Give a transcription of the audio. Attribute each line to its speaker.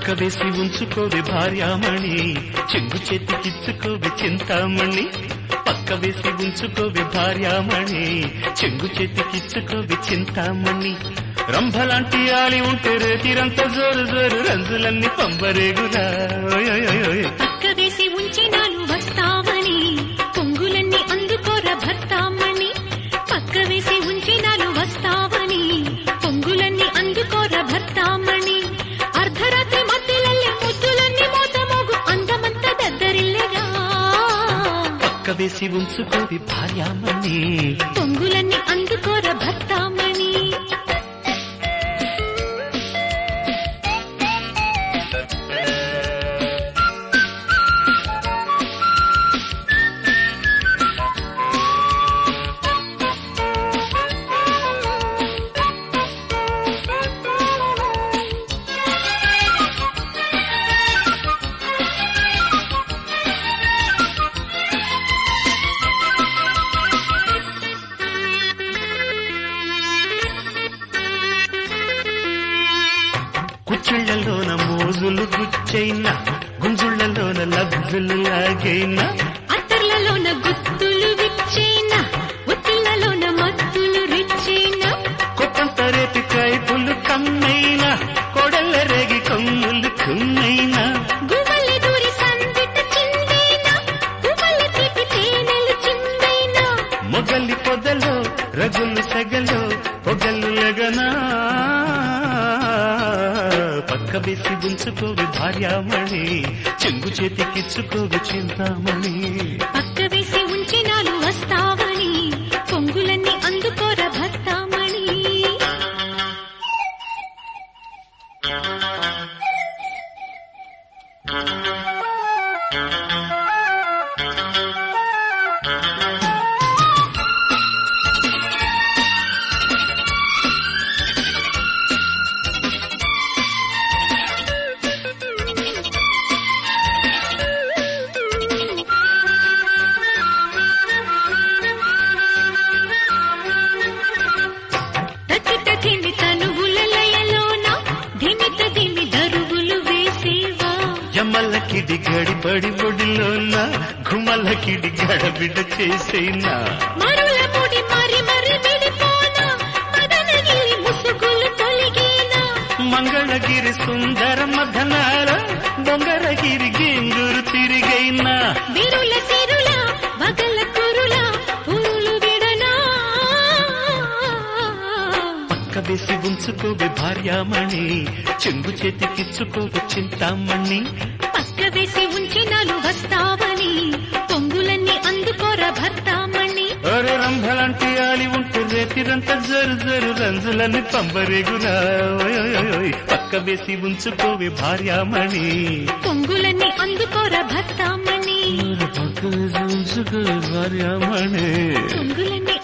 Speaker 1: వేసి ఉంచుకోవి భార్యామణి చెంగు చేతికిచ్చుకోవి చింతామణి పక్క వేసి ఉంచుకోవి భార్యామణి చెంగు చేతికిచ్చుకోవి చింతామణి రంభలాంటి ఆలి ఉంటే రేతిరంత జోరు జోరు రంజులన్నీ పంబరేగురా ఓయ్ ఓయ్ ఓయ్ ఓయ్.
Speaker 2: పక్క వేసి ఉంచినాను వస్తామని పొంగులన్నీ అందుకోర భర్తామణి పక్క వేసి ఉంచినాను వస్తావని పొంగులన్నీ అందుకోర భర్తామణి అర్ధరాత్రి మధ్యలల్లే ముద్దులన్నీ మోతమోగు అందమంత దద్దరిల్లెగా
Speaker 1: పక్క వేసి ఉంచుకోవి భార్యామణి
Speaker 2: పొంగులన్నీ అందుకోర భర్తామణి
Speaker 1: కుచ్చిళ్లలోన మోజులు గుచ్చైనా గుంజుళ్లలోన లబ్జులు లాగైనా
Speaker 2: అత్తర్లలోన గుత్తులు విచ్చేనా ఒత్తిళ్లలోన మత్తులు రిచ్చేనా
Speaker 1: కొత్తంత రేపి కైపులు కన్నైనా కొడల్ల రేగి కొమ్ములు కున్నైనా
Speaker 2: గువ్వలి దూరి సందిట చిందేనా గువ్వలి తీపి తేనెలు చిందేనా
Speaker 1: మొగలి పొదలో రగులు సగలో పొగలు లగనా పక్క వేసి ఉంచుకోవి భార్యామణి చెంగు చేతికిచ్చుకోవి చింతామణి
Speaker 2: పక్క వేసి ఉంచినాను వస్తావని పొంగులన్నీ అందుకోర భర్తామణి తకిట ధిమి తనువుల లయలోన ధిమిత ధిమి దరువులు వేసేవా
Speaker 1: జమ్మల కిడి గడిపడి ఒడిలోన గుమల కిడి గడబిడ చేసేనా
Speaker 2: మరుల ముడి మరి మరి విడిపోనా మదనగిరి ముసుగులు తొలగేనా
Speaker 1: మంగళగిరి సుందర మధనాల బొంగరగిరి గేంగురు తిరిగైనా
Speaker 2: విరుల సిరుల వగల కురుల పురులు విడనా
Speaker 1: పక్క వేసి ఉంచుకోవి భార్యామణి చెంగు చేతికిచ్చుకోవి చింతామణి
Speaker 2: పక్క వేసి ఉంచినాను వస్తావని పొంగులన్నీ అందుకోర భర్తామణి
Speaker 1: ఒరే రంభలాంటి ఆలి ఉంటే రేతిరంత జరు జరు రంజులని పంబరేగురా ఓయ్ ఓయ్ ఓయ్ ఓయ్. పక్క వేసి ఉంచుకోవి భార్యామణి
Speaker 2: పొంగులన్నీ అందుకోర భర్తామణి
Speaker 1: పక్క వేసి ఉంచుకోవి భార్యామణి
Speaker 2: పొంగులన్నీ